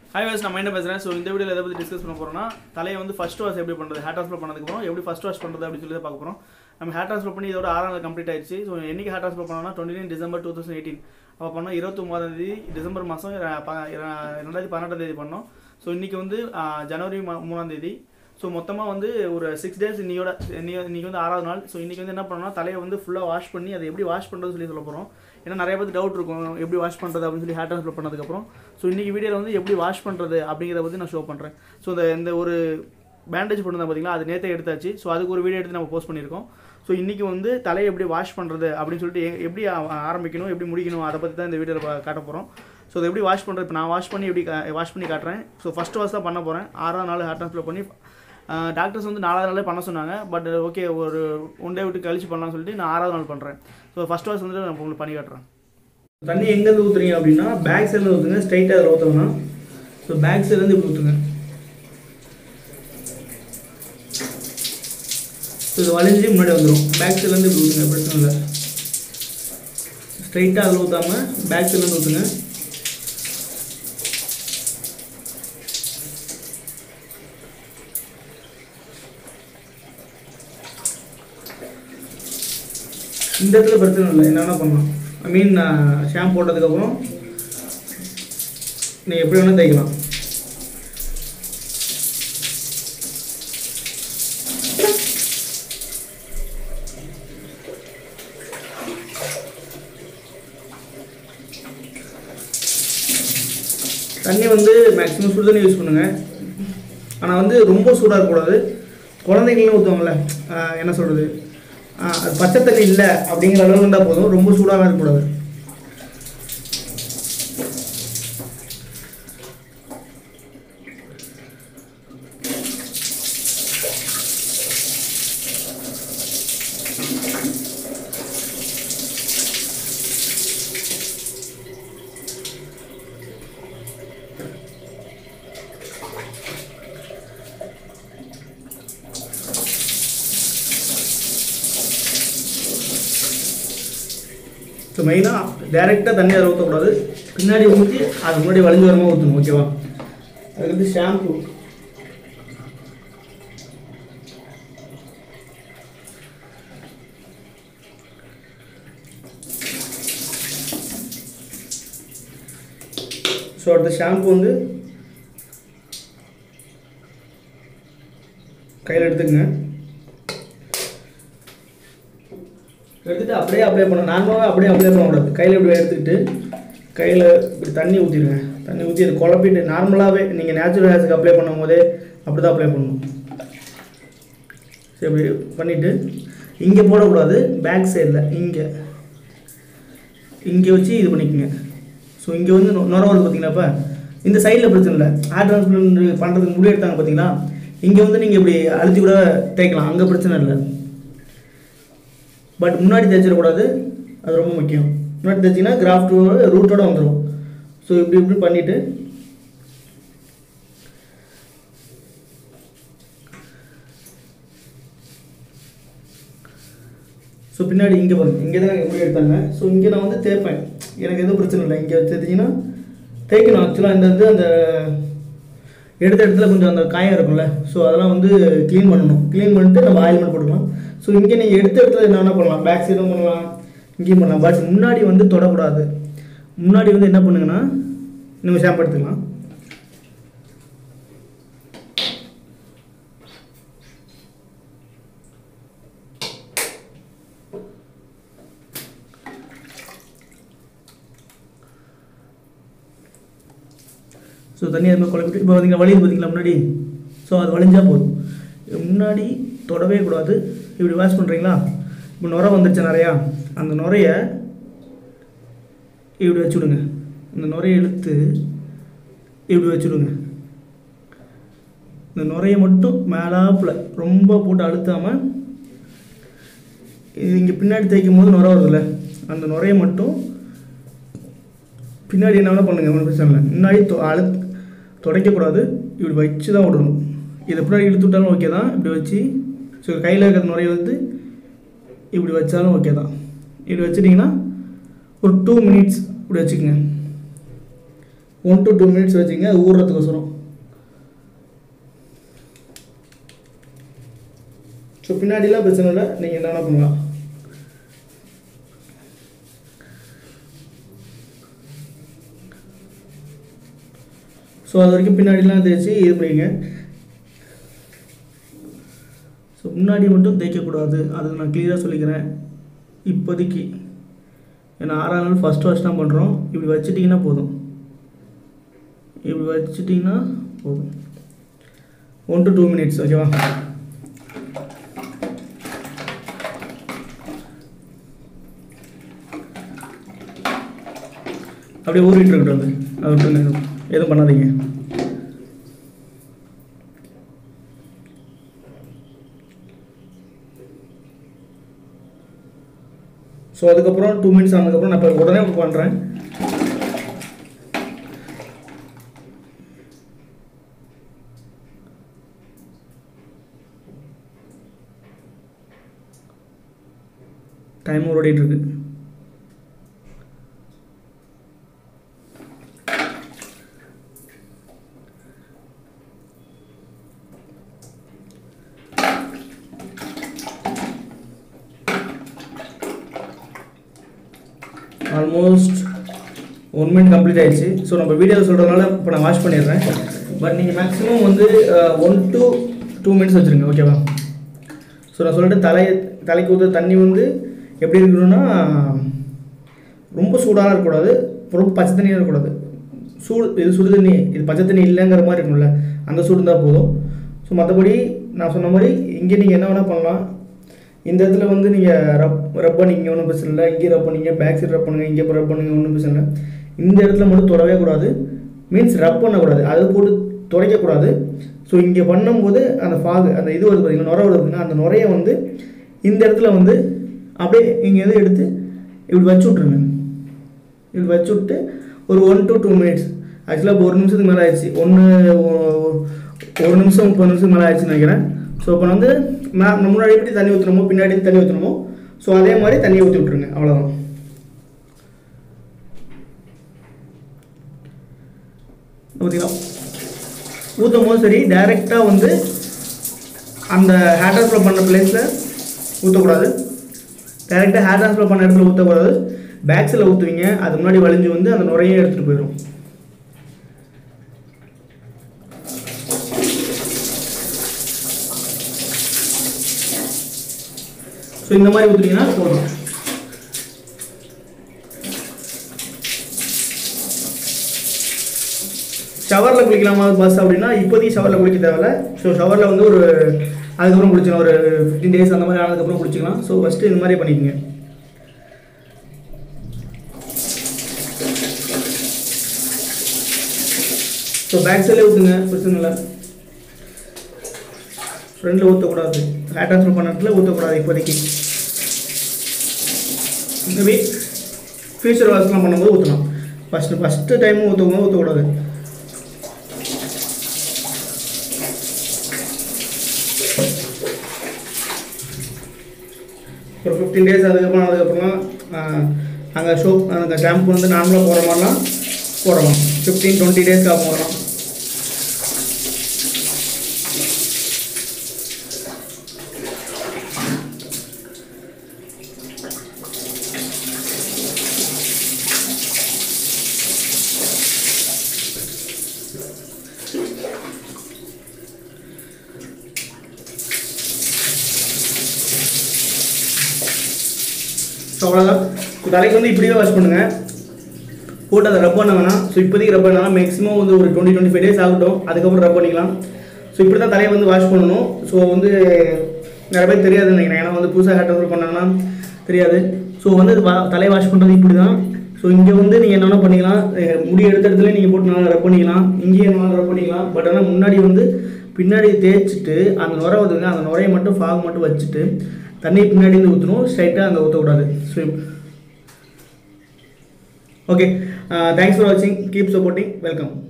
hi வாஸ் நான் மைண்ட் பேசுகிறேன் ஸோ இந்த வீடியோவில் எதை பற்றி டிஸ்கஸ் பண்ண போகிறோம்னா தலையை வந்து ஃபஸ்ட் வாஷ் எப்படி பண்ணுறது ஹேர் ட்ரான்ஸ்ஃபர் பண்ணதுக்கப்புறம் எப்படி ஃபஸ்ட் வாஷ் பண்ணுறது அப்படின்னு சொல்லி தான் பார்க்க போகிறோம் நம்ம ஹேர் ட்ரான்ஸ்ஃபர் பண்ணி இதோட ஆறாம் நாள் கம்ப்ளீட் ஆயிடுச்சு ஸோ என்னைக்கு ஹேர் ட்ரான்ஸ்ஃபர் பண்ணோம்னா twenty nine December two thousand eighteen அப்போ பண்ணோம் இருபத்தொம்பதாம் தேதி டிசம்பர் மாதம் ரெண்டாயிரத்தி பன்னெண்டாம் தேதி பண்ணோம் ஸோ இன்றைக்கி வந்து ஆ, ஜனவரி மா- மூணாம் தேதி ஸோ மொத்தமாக வந்து ஒரு சிக்ஸ் டேஸ் இன்னையோட இன்னைக்கு இன்னைக்கு வந்து ஆறாவது நாள் ஸோ இன்றைக்கி வந்து என்ன பண்ணோம்னா தலையை வந்து ஃபுல்லாக வாஷ் பண்ணி அதை எப்படி வாஷ் பண்ணுறது சொல்லி சொல்ல போகிறோம் ஏன்னா நிறைய பேருக்கு டவுட் இருக்கும் எப்படி வாஷ் பண்ணுறது அப்படின்னு சொல்லி ஹேர் ட்ரான்ஸ்ஃபர் பண்ணதுக்கப்புறம் ஸோ இன்றைக்கி வீடியோவில் வந்து எப்படி வாஷ் பண்ணுறது அப்படிங்கிறத பற்றி நான் ஷோ பண்ணுறேன் ஸோ இந்த இந்த ஒரு பேண்டேஜ் பண்ணிருந்தேன் பார்த்தீங்களா அது நேற்றே எடுத்தாச்சு ஸோ அதுக்கு ஒரு வீடியோ எடுத்து நம்ம போஸ்ட் பண்ணியிருக்கோம் ஸோ இன்றைக்கி வந்து தலையை எப்படி வாஷ் பண்ணுறது அப்படின்னு சொல்லிட்டு எ- எப்படி ஆ- ஆரம்பிக்கணும் எப்படி முடிக்கணும் அதை பற்றி தான் இந்த வீடியோவில் காட்ட போகிறோம் ஸோ அதை எப்படி வாஷ் பண்ணுறது இப்போ நான் வாஷ் பண்ணி எப்படி வாஷ் பண்ணி காட்டுறேன் ஸோ ஃபஸ்ட்டு வாஷ் தான் பண்ண போகிறேன் ஆறாம் நாள் ஹேர் ட்ரான்ஸ்ஃபர் பண்ணி டாக்டர்ஸ் வந்து நாலாவது நாளே பண்ண சொன்னாங்க பட் ஓகே ஒரு ஒன் டே விட்டு கழிச்சு பண்ணலாம்னு சொல்லிட்டு நான் ஆறாவது நாள் பண்ணுறேன் ஸோ ஃபஸ்ட் வாஷ் வந்து நான் உங்களுக்கு பண்ணி காட்டுறேன் தண்ணி எங்கேருந்து ஊற்றுறீங்க அப்படின்னா பேக் சைடில் ஊற்றுங்க ஸ்ட்ரைட்டாக அதில் ஊற்றணும்னா ஸோ பேக் சைட்லேருந்து இப்படி ஊற்றுங்க ஸோ இது வளைஞ்சு முன்னாடி வந்துடும் பேக் சைட்லேருந்து இப்படி ஊற்றுங்க பிரச்சனை இல்லை ஸ்ட்ரைட்டாக அதில் ஊற்றாமல் பேக் சைட்லேருந்து ஊற்றுங்க இந்த இடத்துல பிரச்சனை இல்லை என்ன வேணால் பண்ணலாம் ஐ மீன் ஷாம்பு போட்டதுக்கப்புறம் நீங்கள் எப்படி வேணால் தைக்கலாம் தண்ணி வந்து மேக்ஸிமம் சுடு தண்ணி யூஸ் பண்ணுங்கள் ஆனால் வந்து ரொம்ப சூடாக இருக்கக்கூடாது குழந்தைங்களாம் ஊற்றுவாங்கள்ல ஆஹ் என்ன சொல்கிறது அது பச்சை தண்ணி இல்லை அப்படிங்கிற அளவுக்கு இருந்தால் போதும் ரொம்ப சூடாக இருக்கக்கூடாது ஸோ மெயினாக டேரெக்டாக தண்ணி அதில் ஊற்றக்கூடாது பின்னாடி ஊற்றி அது முன்னாடி வளைஞ்சு வரமாக ஊற்றணும் ஓகேவா அதுக்கு வந்து ஷாம்பு ஸோ அடுத்த ஷாம்பு வந்து கையில் எடுத்துக்கங்க எடுத்துட்டு அப்படியே அப்ளை பண்ணணும் நார்மலாகவே அப்படியே அப்ளை பண்ணக்கூடாது கையில் இப்படி எடுத்துக்கிட்டு கையில் இப்படி தண்ணி ஊற்றிடுங்க தண்ணி ஊற்றி அது குழப்பிட்டு நார்மலாகவே நீங்கள் நேச்சுரல் ஹேர்ஸுக்கு அப்ளை பண்ணும் போதே அப்படி தான் அப்ளை பண்ணணும் சரி இப்படி பண்ணிவிட்டு இங்கே போடக்கூடாது பேக் சைடில் இங்கே இங்கே வச்சு இது பண்ணிக்கோங்க ஸோ இங்கே வந்து நொ- நுர வருது பார்த்தீங்களா இப்போ இந்த சைடில் பிரச்சனை இல்லை ஹேர் ட்ரான்ஸ்பிளண்ட் பண்ணுறதுக்கு முடி எடுத்தாங்க பார்த்தீங்களா இங்கே வந்து நீங்கள் இப்படி அழுத்தி கூட தேய்க்கலாம் அங்கே பிரச்சனை இல்லை பட் முன்னாடி தைச்சிடக்கூடாது அது ரொம்ப முக்கியம் முன்னாடி தைச்சிங்கன்னா கிராஃப்ட் ரூட்டோட வந்துடும் ஸோ இப்படி இப்படி பண்ணிவிட்டு ஸோ பின்னாடி இங்கே பாருங்க இங்கே தான் எப்படி எடுத்தாங்க ஸோ இங்கே நான் வந்து தேய்ப்பேன் எனக்கு எதுவும் பிரச்சனை இல்லை இங்கே தேய்ச்சிங்கன்னா தேய்க்கணும் ஆக்சுவலாக இந்த வந்து அந்த எடுத்த இடத்துல கொஞ்சம் அந்த காயம் இருக்கும்ல ஸோ அதெல்லாம் வந்து க்ளீன் பண்ணணும் க்ளீன் பண்ணிட்டு நம்ம ஆயில்மெண்ட் போட்டுக்கலாம் ஸோ இங்கே நீங்கள் எடுத்த இடத்துல என்ன வேணால் பண்ணலாம் பேக் சைடும் பண்ணலாம் இங்கேயும் பண்ணலாம் பட் முன்னாடி வந்து தொடக்கூடாது முன்னாடி வந்து என்ன பண்ணுங்கன்னா நம்ம ஷாம்பு எடுத்துக்கலாம் ஸோ தண்ணி அது மாதிரி குழப்பிட்டு இப்போ பார்த்தீங்கன்னா வலியுது பார்த்தீங்களா முன்னாடி ஸோ அது வலிஞ்சா போதும் இது முன்னாடி தொடவே கூடாது இப்படி வாஷ் பண்ணுறீங்களா இப்போ நுரை வந்துருச்சு நிறையா அந்த நுரைய இப்படி வச்சுடுங்க இந்த நுரையை இழுத்து இப்படி வச்சுடுங்க இந்த நுரையை மட்டும் மேலாப்பில் ரொம்ப போட்டு அழுத்தாமல் இது இங்கே பின்னாடி தேய்க்கும் போது நுரை வருதுல்ல அந்த நுரையை மட்டும் பின்னாடி என்ன வேணால் பண்ணுங்க ஒன்றும் பிரச்சனை இல்லை முன்னாடி தொ அழு துடைக்கக்கூடாது இப்படி வச்சு தான் விடணும் இதை பின்னாடி இழுத்து விட்டாலும் ஓகே தான் இப்படி வச்சு ஸோ கையில் இருக்கிற நுரையை வந்து இப்படி வச்சாலும் ஓகே தான் இப்படி வச்சிட்டிங்கன்னா ஒரு டூ மினிட்ஸ் இப்படி வச்சுக்கோங்க ஒன் டு டூ மினிட்ஸ் வச்சுங்க அது ஊறுறதுக்கோசரம் ஸோ பின்னாடிலாம் பிரச்சனை இல்லை நீங்கள் என்னென்ன பண்ணலாம் ஸோ அது வரைக்கும் பின்னாடிலாம் தேய்ச்சி இது பண்ணிங்க ஸோ முன்னாடி மட்டும் தேய்க்கக்கூடாது அது நான் கிளியராக சொல்லிக்கிறேன் இப்போதைக்கு ஏன்னா ஆறாம் நாள் ஃபஸ்ட் வாஷ் தான் பண்ணுறோம் இப்படி வச்சிட்டிங்கன்னா போதும் இப்படி வச்சிட்டிங்கன்னா போதும் ஒன் டு டூ மினிட்ஸ் ஓகேவா அப்படியே ஊறிட்டு இருக்கட்டும் அது அது விட்டுருங்க எதுவும் எதுவும் பண்ணாதீங்க ஸோ அதுக்கப்புறம் டூ மினிட்ஸ் ஆனதுக்கப்புறம் நான் இப்போ உடனே பண்ணுறேன் டைம் ஓடிட்டு இருக்கு ஆல்மோஸ்ட் ஒன் மினிட் கம்ப்ளீட் ஆயிடுச்சு ஸோ நம்ம வீடியோவில் சொல்கிறதுனால இப்போ நான் வாஷ் பண்ணிடுறேன் பட் நீங்கள் மேக்ஸிமம் வந்து ஒன் டு டூ மினிட்ஸ் வச்சுருங்க ஓகேவா ஸோ நான் சொல்லிட்டு தலை தலைக்கு ஊற்ற தண்ணி வந்து எப்படி இருக்கணும்னா ரொம்ப சூடாக இருக்கக்கூடாது ரொம்ப பச்சை தண்ணியாக இருக்கக்கூடாது சூடு இது சுடு தண்ணி இது பச்சை தண்ணி இல்லைங்கிற மாதிரி இருக்கணும்ல அந்த சூடு இருந்தால் போதும் ஸோ மற்றபடி நான் சொன்ன மாதிரி இங்கே நீங்கள் என்ன வேணால் பண்ணலாம் இந்த இடத்துல வந்து நீங்கள் ரப் ரப் பண்ணிங்க ஒன்றும் பிரச்சனை இல்லை இங்கே ரப் பண்ணிங்க பேக் சைடு ரப் பண்ணுங்க இங்கே ரப் பண்ணுங்க ஒன்றும் பிரச்சனை இல்லை இந்த இடத்துல மட்டும் தொடவே கூடாது மீன்ஸ் ரப் பண்ணக்கூடாது அது போட்டு துடைக்கக்கூடாது ஸோ இங்கே பண்ணும்போது அந்த ஃபாகு அந்த இது வருது பார்த்தீங்கன்னா நுரை வருது பார்த்தீங்கன்னா அந்த நுரையை வந்து இந்த இடத்துல வந்து அப்படியே இங்கே எது எடுத்து இப்படி வச்சு விட்ருங்க இப்படி வச்சு விட்டு ஒரு ஒன் டு டூ மினிட்ஸ் ஆக்சுவலாக இப்போ ஒரு நிமிஷத்துக்கு மேலே ஆயிடுச்சு ஒன்று ஒரு நிமிஷம் முப்பது நிமிஷம் மேலே ஆயிடுச்சுன்னு நினைக்கிறேன் ஸோ இப்போ வந்து நான் நம்ம முன்னாடி எப்படி தண்ணி ஊற்றுறோமோ பின்னாடி தண்ணி ஊற்றணுமோ ஸோ அதே மாதிரி தண்ணியை ஊற்றி விட்ருங்க அவ்வளோதான் ஊற்றிக்கலாம் ஊற்றும் போது சரி டைரெக்டாக வந்து அந்த ஹேர் ட்ரான்ஸ்ஃபர் பண்ண பிளேஸில் ஊற்றக்கூடாது டைரெக்டாக ஹேர் ட்ரான்ஸ்ஃபர் பண்ண இடத்துல ஊற்றக்கூடாது பேக்ஸில் ஊற்றுவீங்க அது முன்னாடி வலிஞ்சு வந்து அந்த நுரையே எடுத்துகிட்டு போயிடும் ஸோ இந்த மாதிரி ஊற்றுனீங்கன்னா போதும் ஷவரில் குளிக்கலாமா பஸ் அப்படின்னா இப்போதைக்கு ஷவரில் குளிக்க தேவையில்ல ஸோ ஷவரில் வந்து ஒரு அதுக்கப்புறம் குளிச்சிக்கலாம் ஒரு ஃபிஃப்டீன் டேஸ் அந்த மாதிரி ஆனதுக்கப்புறம் குளிச்சிக்கலாம் ஸோ ஃபஸ்ட்டு இந்த மாதிரி பண்ணிக்கங்க ஸோ பேக் சைடில் ஊற்றுங்க பிரச்சனை இல்லை ஃப்ரெண்டில் ஊற்றக்கூடாது ஹேர் ட்ரான்ஸ்ஃபர் பண்ண இடத்துல ஊற்றக்கூடாது இப்போதைக்கு மேபி ஃபியூச்சர் வாஷ்லாம் பண்ணும்போது ஊற்றலாம் ஃபஸ்ட்டு ஃபஸ்ட்டு டைமும் ஊற்றும் போது ஊற்றக்கூடாது ஒரு ஃபிஃப்டீன் டேஸ் அதுக்கப்புறம் அதுக்கப்புறமா அங்கே ஷோப் அந்த ஷாம்பு வந்து நார்மலாக போடுற மாதிரிலாம் போடலாம் ஃபிஃப்டீன் டுவெண்ட்டி டேஸ்க்கு ஆகும் வரலாம் ஸோ அவ்வளோதான் ஸோ தலைக்கு வந்து இப்படியே வாஷ் பண்ணுங்கள் போட்டு அதை ரப் பண்ண வேணாம் ஸோ இப்போதைக்கு ரப் பண்ணலாம் மேக்ஸிமம் வந்து ஒரு டுவெண்ட்டி டுவெண்ட்டி ஃபைவ் டேஸ் ஆகட்டும் அதுக்கப்புறம் ரப் பண்ணிக்கலாம் ஸோ இப்படி தான் தலையை வந்து வாஷ் பண்ணணும் ஸோ வந்து நிறைய பேர் தெரியாதுன்னு நினைக்கிறேன் ஏன்னா வந்து புதுசாக ஹேர் ட்ரான்ஸ்ஃபர் பண்ணாங்கன்னா தெரியாது ஸோ வந்து வா- தலையை வாஷ் பண்ணுறது இப்படி தான் ஸோ இங்கே வந்து நீங்கள் என்னென்ன பண்ணிக்கலாம் அஹ் முடி எடுத்த இடத்துல நீங்கள் போட்டு நல்லா ரப் பண்ணிக்கலாம் இங்கேயே என்ன ரப் பண்ணிக்கலாம் பட் ஆனால் முன்னாடி வந்து பின்னாடி தேய்ச்சிட்டு அந்த நுரை வருதுங்க அந்த நுரையை மட்டும் ஃபாக் மட்டும் வச்சுட்டு தண்ணி பின்னாடி இருந்து ஊற்றணும் ஸ்ட்ரைட்டாக அங்கே ஊற்றக்கூடாது ஸோ ஓகே தேங்க்ஸ் ஃபார் வாட்சிங் கீப் சப்போர்ட்டிங் வெல்கம்